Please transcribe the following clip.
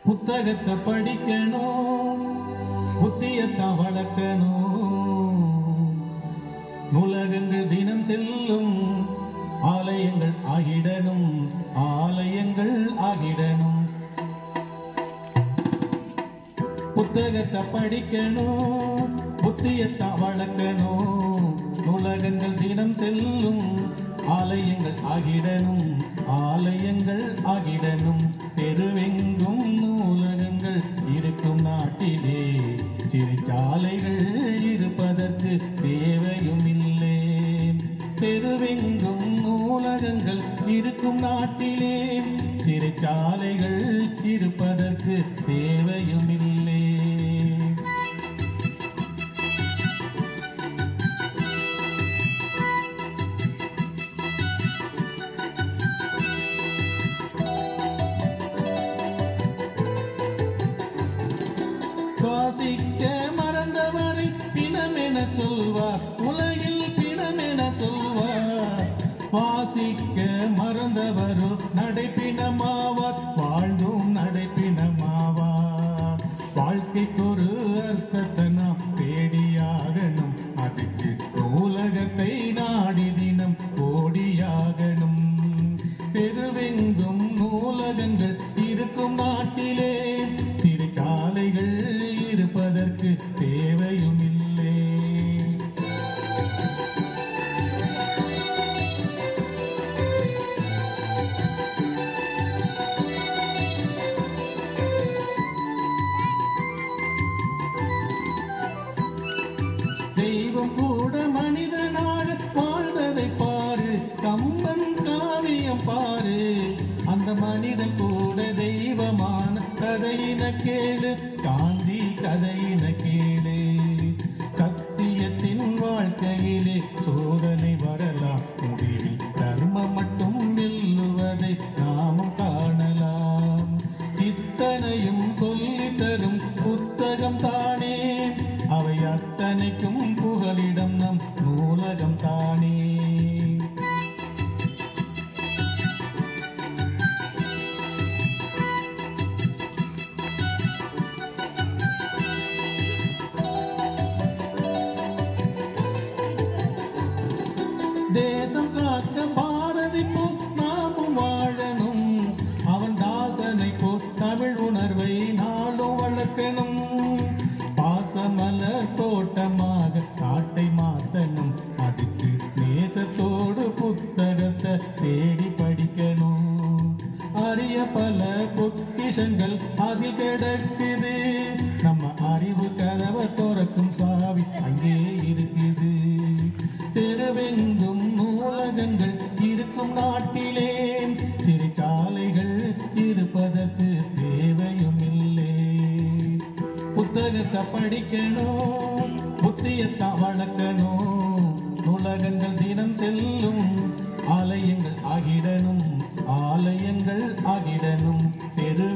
புத்தகத்தை படிக்கணும் புத்தியத்தை வளர்க்கணும் நூலகங்கள் தினம் செல்லும் ஆலயங்கள் ஆகிடணும் ஆலயங்கள் ஆகிடணும் புத்தகத்தை படிக்கணும் புத்தியத்தை வளர்க்கணும் நூலகங்கள் தினம் செல்லும் ஆலயங்கள் ஆகிடணும் ஆலயங்கள் ஆகிடணும் தெருவெங்கும் நூலகங்கள் இருக்கும் நாட்டிலே சிறைச்சாலைகள் இருப்பதற்கு தேவையும் இல்லை தெருவெங்கும் நூலகங்கள் இருக்கும் நாட்டிலே சிறைச்சாலைகள் இருப்பதற்கு தேவையும் இல்லை சுவாசிக்க மறந்தவரை பிணமென சொல்வார் உலகில் பிணமென சொல்வார் வாசிக்க மறந்தவரோ நடைப்பிணமாவார் வாழ்ந்தும் நடைப்பிணமாவார் வாழ்க்கைக்கொரு அர்த்தத்தை நாம் தேடியாகணும் அதுக்கு நூலகத்தை நாடி தினம் கோடியாகணும் தெருவெங்கும் நூலகங்கள் இருக்கும் நாட்டிலே சிறைச்சாலைகள் இருப்பதற்கு தேவையும் இல்லை தெய்வம் கூட மனிதனாக வாழ்ந்ததை பாரு கம்பன் காவியம் பாரு அந்த மனிதன் கூட தெய்வமான கதையின கேளு காந்தி கதையின கேளு சத்தியத்தின் வாழ்க்கையிலே சோதனை வரலாம் முடிவில் தர்மம் மட்டும் வெல்லுவதை நாமும் காணலாம் இத்தனையும் சொல்லி தரும் புத்தகம் தானே அவை அத்தனைக்கும் புகலிடம் நம் நூலகம் தானே தேசம் காக்க பாரதி போல் நாமும் வாழணும் அவன் தாசனை போல் தமிழ் உணர்வை நாளும் வளர்க்கணும் பாசமலர் தோட்டமாக காட்டை மாத்தணும் அதுக்கு நேசத்தோடு புத்தகத்தை தேடி படிக்கணும் அரிய பல பொக்கிஷங்கள் அதில் கிடக்குது நம்ம அறிவு கதவை திறக்கும் சாவி அங்கே இருக்குது தெருவெங்கும் நூலகங்கள் இருக்கும் நாட்டிலே சிறைச்சாலைகள் இருப்பதற்கு தேவையும் இல்லை புத்தகத்தை படிக்கணும் புத்தியத்தை வளர்க்கணும் நூலகங்கள் தினம் செல்லும் ஆலயங்கள் ஆகிடணும் ஆலயங்கள் ஆகிடணும் தெரு